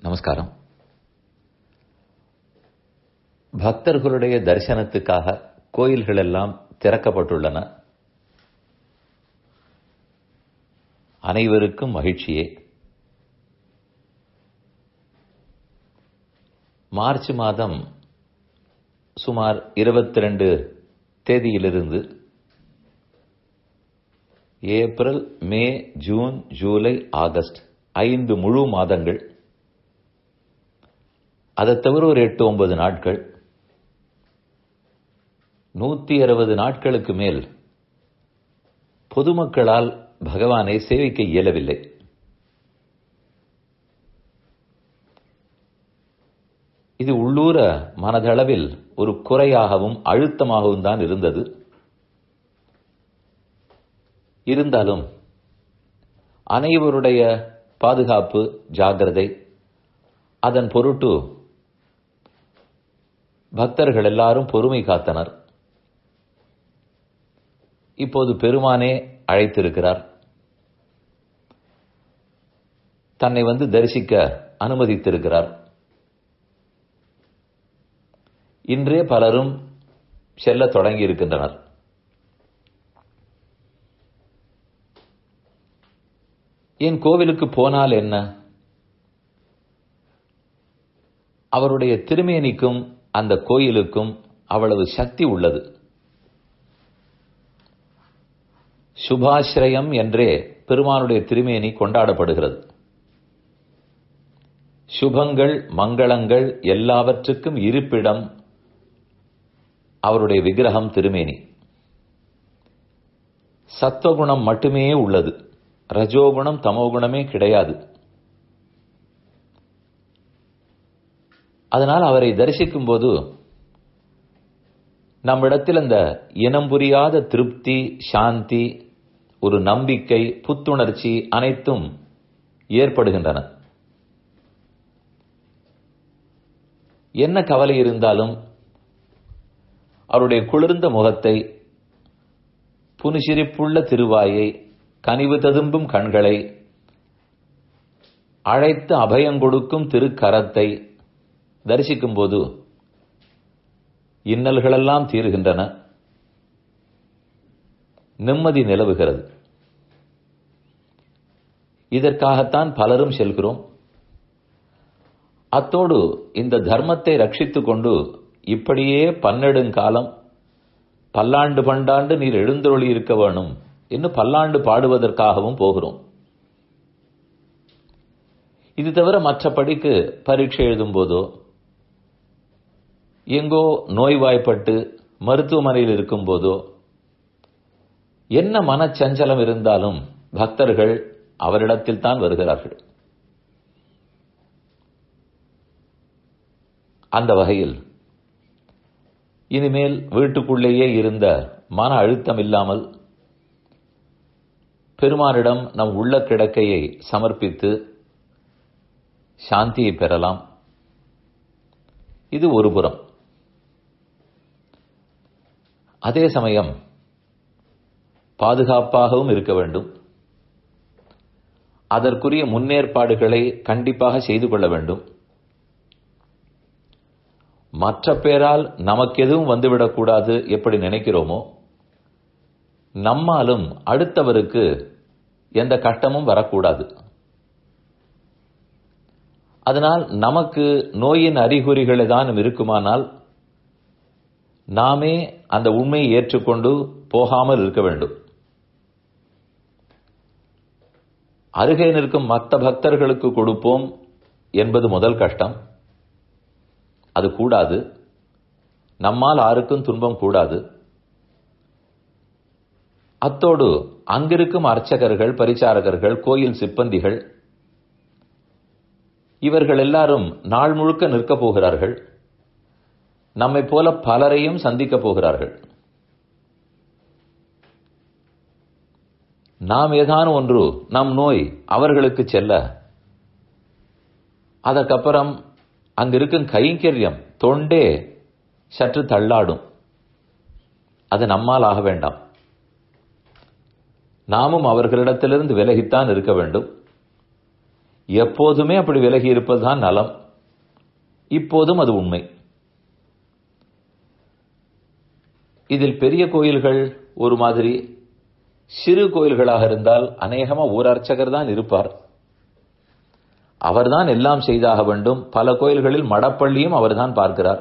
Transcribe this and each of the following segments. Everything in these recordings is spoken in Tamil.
நமஸ்காரம் பக்தர்களுடைய தரிசனத்துக்காக கோயில்கள் எல்லாம் திறக்கப்பட்டுள்ளன அனைவருக்கும் மகிழ்ச்சியே மார்ச் மாதம் சுமார் இருபத்தி ரெண்டு தேதியிலிருந்து April May June July August ஐந்து முழு மாதங்கள் அதை தவிர ஒரு எட்டு ஒன்பது நாட்கள் நூத்தி அறுபது நாட்களுக்கு மேல் பொதுமக்களால் பகவானை சேவிக்க இயலவில்லை இது உள்ளூர மனதளவில் ஒரு குறையாகவும் அழுத்தமாகவும் தான் இருந்தது இருந்தாலும் அனைவருடைய பாதுகாப்பு ஜாகிரதை அதன் பொருட்டு பக்தர்கள் எல்லாரும் பொறுமை காத்தனர் இப்போது பெருமானே அழைத்திருக்கிறார் தன்னை வந்து தரிசிக்க அனுமதித்திருக்கிறார் இன்றே பலரும் செல்ல தொடங்கி இருக்கின்றனர் என் கோவிலுக்கு போனால் என்ன அவருடைய திருமேனிக்கும் அந்த கோயிலுக்கும் அவ்வளவு சக்தி உள்ளது சுபாஸ்ரயம் என்றே பெருமானுடைய திருமேனி கொண்டாடப்படுகிறது சுபங்கள் மங்களங்கள் எல்லாவற்றுக்கும் இருப்பிடம் அவருடைய விக்கிரகம் திருமேனி சத்துவகுணம் மட்டுமே உள்ளது ரஜோகுணம் தமோகுணமே கிடையாது அதனால் அவரை தரிசிக்கும் போது நம்மிடத்தில் அந்த இனம் புரியாத திருப்தி சாந்தி ஒரு நம்பிக்கை புத்துணர்ச்சி அனைத்தும் ஏற்படுகின்றன என்ன கவலை இருந்தாலும் அவருடைய குளிர்ந்த முகத்தை புனிசிரிப்புள்ள திருவாயை கனிவு ததும்பும் கண்களை அழைத்து அபயம் கொடுக்கும் திருக்கரத்தை தரிசிக்கும் போது இன்னல்களெல்லாம் தீருகின்றன நிம்மதி நிலவுகிறது இதற்காகத்தான் பலரும் செல்கிறோம் அத்தோடு இந்த தர்மத்தை ரட்சித்துக் கொண்டு இப்படியே பன்னெடுங்காலம் பல்லாண்டு பண்டாண்டு நீர் எழுந்தொழி இருக்க வேணும் என்று பல்லாண்டு பாடுவதற்காகவும் போகிறோம் இது தவிர மற்றபடிக்கு பரீட்சை எழுதும் போதோ எங்கோ நோய்வாய்ப்பட்டு மருத்துவமனையில் இருக்கும் போதோ என்ன மனச்சஞ்சலம் இருந்தாலும் பக்தர்கள் அவரிடத்தில் தான் வருகிறார்கள் அந்த வகையில் இனிமேல் வீட்டுக்குள்ளேயே இருந்த மன அழுத்தம் இல்லாமல் பெருமானிடம் நம் உள்ள கிடக்கையை சமர்ப்பித்து சாந்தியை பெறலாம் இது ஒரு புறம் அதே சமயம் பாதுகாப்பாகவும் இருக்க வேண்டும் அதற்குரிய முன்னேற்பாடுகளை கண்டிப்பாக செய்து கொள்ள வேண்டும் மற்ற பேரால் நமக்கு எதுவும் வந்துவிடக்கூடாது எப்படி நினைக்கிறோமோ நம்மாலும் அடுத்தவருக்கு எந்த கட்டமும் வரக்கூடாது அதனால் நமக்கு நோயின் அறிகுறிகள் தான் இருக்குமானால் நாமே அந்த உண்மையை ஏற்றுக்கொண்டு போகாமல் இருக்க வேண்டும் அருகே நிற்கும் மற்ற பக்தர்களுக்கு கொடுப்போம் என்பது முதல் கஷ்டம் அது கூடாது நம்மால் யாருக்கும் துன்பம் கூடாது அத்தோடு அங்கிருக்கும் அர்ச்சகர்கள் பரிசாரகர்கள் கோயில் சிப்பந்திகள் இவர்கள் எல்லாரும் நாள் முழுக்க நிற்கப் போகிறார்கள் நம்மை போல பலரையும் சந்திக்கப் போகிறார்கள் நாம் ஏதானும் ஒன்று நம் நோய் அவர்களுக்கு செல்ல அதற்கப்புறம் அங்கிருக்கும் கைங்கரியம் தொண்டே சற்று தள்ளாடும் அது நம்மால் ஆக வேண்டாம் நாமும் அவர்களிடத்திலிருந்து விலகித்தான் இருக்க வேண்டும் எப்போதுமே அப்படி விலகி இருப்பதுதான் நலம் இப்போதும் அது உண்மை இதில் பெரிய கோயில்கள் ஒரு மாதிரி சிறு கோயில்களாக இருந்தால் அநேகமா ஒரு அர்ச்சகர் தான் இருப்பார் அவர்தான் எல்லாம் செய்தாக வேண்டும் பல கோயில்களில் மடப்பள்ளியும் அவர்தான் பார்க்கிறார்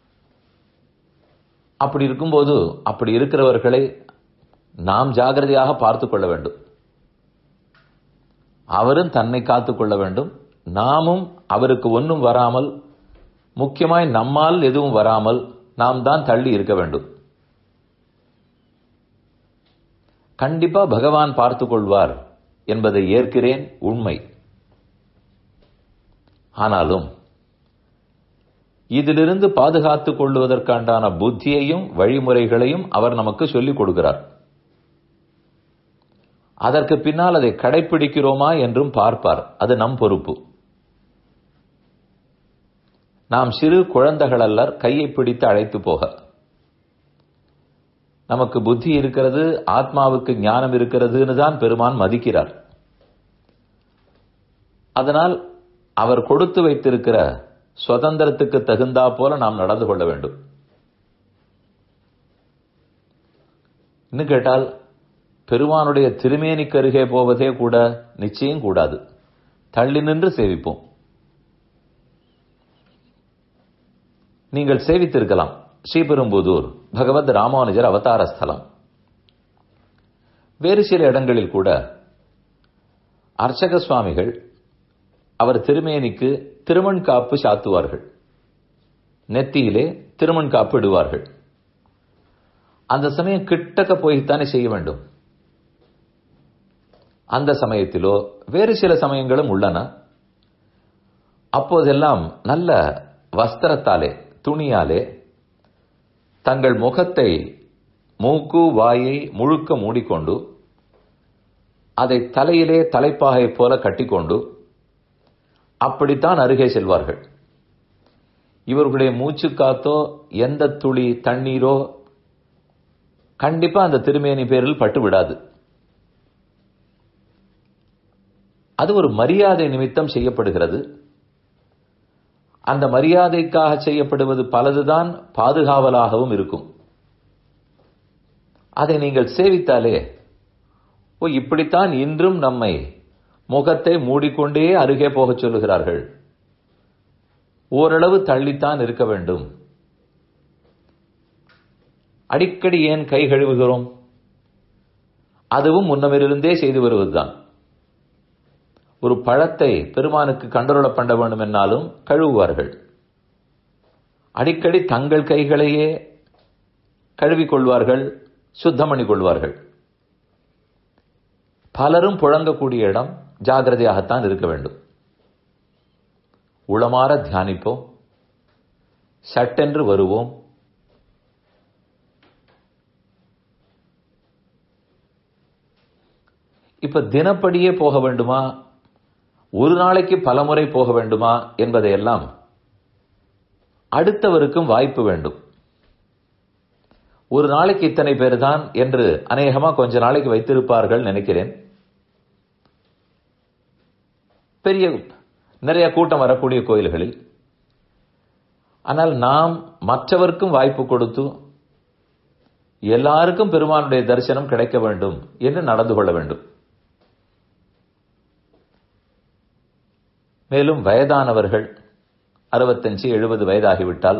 அப்படி இருக்கும்போது அப்படி இருக்கிறவர்களை நாம் ஜாகிரதையாக பார்த்து கொள்ள வேண்டும் அவரும் தன்னை காத்துக் கொள்ள வேண்டும் நாமும் அவருக்கு ஒன்றும் வராமல் முக்கியமாய் நம்மால் எதுவும் வராமல் நாம் தான் தள்ளி இருக்க வேண்டும் கண்டிப்பா பகவான் பார்த்துக் கொள்வார் என்பதை ஏற்கிறேன் உண்மை ஆனாலும் இதிலிருந்து பாதுகாத்துக் கொள்வதற்காண்டான புத்தியையும் வழிமுறைகளையும் அவர் நமக்கு சொல்லிக் கொடுக்கிறார் அதற்கு பின்னால் அதை கடைபிடிக்கிறோமா என்றும் பார்ப்பார் அது நம் பொறுப்பு நாம் சிறு குழந்தைகள் அல்லர் கையை பிடித்து அழைத்து போக நமக்கு புத்தி இருக்கிறது ஆத்மாவுக்கு ஞானம் இருக்கிறதுன்னு தான் பெருமான் மதிக்கிறார் அதனால் அவர் கொடுத்து வைத்திருக்கிற சுதந்திரத்துக்கு தகுந்தா போல நாம் நடந்து கொள்ள வேண்டும் இன்னும் கேட்டால் பெருமானுடைய திருமேனிக்கு அருகே போவதே கூட நிச்சயம் கூடாது தள்ளி நின்று சேவிப்போம் நீங்கள் சேவித்திருக்கலாம் ஸ்ரீபெரும்புதூர் பகவத் ராமானுஜர் அவதார ஸ்தலம் வேறு சில இடங்களில் கூட அர்ச்சக சுவாமிகள் அவர் திருமேனிக்கு திருமண் காப்பு சாத்துவார்கள் நெத்தியிலே திருமண் காப்பு இடுவார்கள் அந்த சமயம் கிட்டக்க போய்த்தானே செய்ய வேண்டும் அந்த சமயத்திலோ வேறு சில சமயங்களும் உள்ளன அப்போதெல்லாம் நல்ல வஸ்திரத்தாலே துணியாலே தங்கள் முகத்தை மூக்கு வாயை முழுக்க மூடிக்கொண்டு அதை தலையிலே தலைப்பாகை போல கட்டிக்கொண்டு அப்படித்தான் அருகே செல்வார்கள் இவர்களுடைய மூச்சு காத்தோ எந்த துளி தண்ணீரோ கண்டிப்பா அந்த திருமேனி பேரில் பட்டு விடாது அது ஒரு மரியாதை நிமித்தம் செய்யப்படுகிறது அந்த மரியாதைக்காக செய்யப்படுவது பலதுதான் பாதுகாவலாகவும் இருக்கும் அதை நீங்கள் சேவித்தாலே ஓ இப்படித்தான் இன்றும் நம்மை முகத்தை மூடிக்கொண்டே அருகே போகச் சொல்லுகிறார்கள் ஓரளவு தள்ளித்தான் இருக்க வேண்டும் அடிக்கடி ஏன் கை கழுவுகிறோம் அதுவும் முன்னமிருந்தே செய்து வருவதுதான் ஒரு பழத்தை பெருமானுக்கு கண்டருள பண்ண வேண்டும் என்னாலும் கழுவுவார்கள் அடிக்கடி தங்கள் கைகளையே கழுவிக் கொள்வார்கள் சுத்தம் பண்ணி கொள்வார்கள் பலரும் புழங்கக்கூடிய இடம் ஜாகிரதையாகத்தான் இருக்க வேண்டும் உளமாற தியானிப்போம் சட்டென்று வருவோம் இப்ப தினப்படியே போக வேண்டுமா ஒரு நாளைக்கு பலமுறை போக வேண்டுமா என்பதையெல்லாம் அடுத்தவருக்கும் வாய்ப்பு வேண்டும் ஒரு நாளைக்கு இத்தனை பேர் தான் என்று அநேகமா கொஞ்ச நாளைக்கு வைத்திருப்பார்கள் நினைக்கிறேன் பெரிய நிறைய கூட்டம் வரக்கூடிய கோயில்களில் ஆனால் நாம் மற்றவர்க்கும் வாய்ப்பு கொடுத்து எல்லாருக்கும் பெருமானுடைய தரிசனம் கிடைக்க வேண்டும் என்று நடந்து கொள்ள வேண்டும் மேலும் வயதானவர்கள் அறுபத்தஞ்சு எழுபது வயதாகிவிட்டால்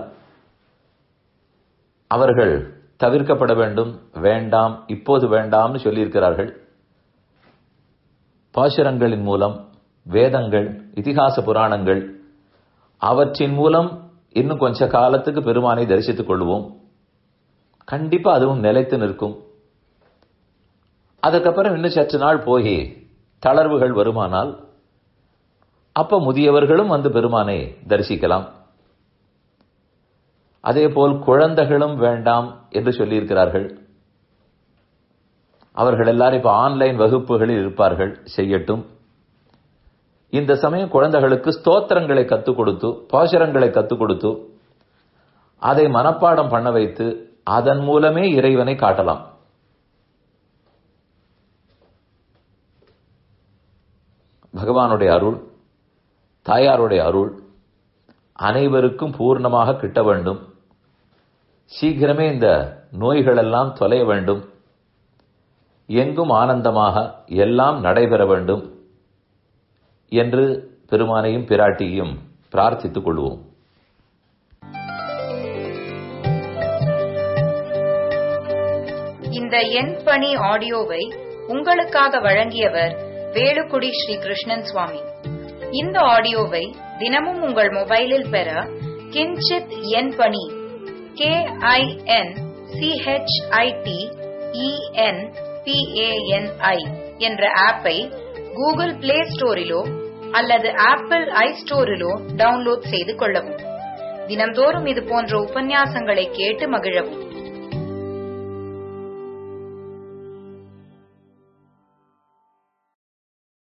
அவர்கள் தவிர்க்கப்பட வேண்டும் வேண்டாம் இப்போது வேண்டாம்னு சொல்லியிருக்கிறார்கள் பாசுரங்களின் மூலம் வேதங்கள் இதிகாச புராணங்கள் அவற்றின் மூலம் இன்னும் கொஞ்ச காலத்துக்கு பெருமானை தரிசித்துக் கொள்வோம் கண்டிப்பா அதுவும் நிலைத்து நிற்கும் அதுக்கப்புறம் இன்னும் சற்று நாள் போய் தளர்வுகள் வருமானால் அப்ப முதியவர்களும் வந்து பெருமானை தரிசிக்கலாம் அதே போல் குழந்தைகளும் வேண்டாம் என்று சொல்லியிருக்கிறார்கள் அவர்கள் எல்லாரும் இப்ப ஆன்லைன் வகுப்புகளில் இருப்பார்கள் செய்யட்டும் இந்த சமயம் குழந்தைகளுக்கு ஸ்தோத்திரங்களை கத்துக் கொடுத்து பாசுரங்களை கத்துக் கொடுத்து அதை மனப்பாடம் பண்ண வைத்து அதன் மூலமே இறைவனை காட்டலாம் பகவானுடைய அருள் தாயாருடைய அருள் அனைவருக்கும் பூர்ணமாக கிட்ட வேண்டும் சீக்கிரமே இந்த நோய்களெல்லாம் தொலைய வேண்டும் எங்கும் ஆனந்தமாக எல்லாம் நடைபெற வேண்டும் என்று பெருமானையும் பிராட்டியையும் பிரார்த்தித்துக் கொள்வோம் இந்த எண் பணி ஆடியோவை உங்களுக்காக வழங்கியவர் வேலுக்குடி ஸ்ரீ கிருஷ்ணன் சுவாமி இந்த ஆடியோவை தினமும் உங்கள் மொபைலில் பெற கிஞ்சித் எண் பணி கே ஐ என் சிஹெச்ஐடி இஎன் பிஏஎன்ஐ என்ற ஆப்பை கூகுள் பிளே ஸ்டோரிலோ அல்லது ஆப்பிள் ஐ ஸ்டோரிலோ டவுன்லோட் செய்து கொள்ளவும் தினம்தோறும் இது போன்ற உபன்யாசங்களை கேட்டு மகிழவும்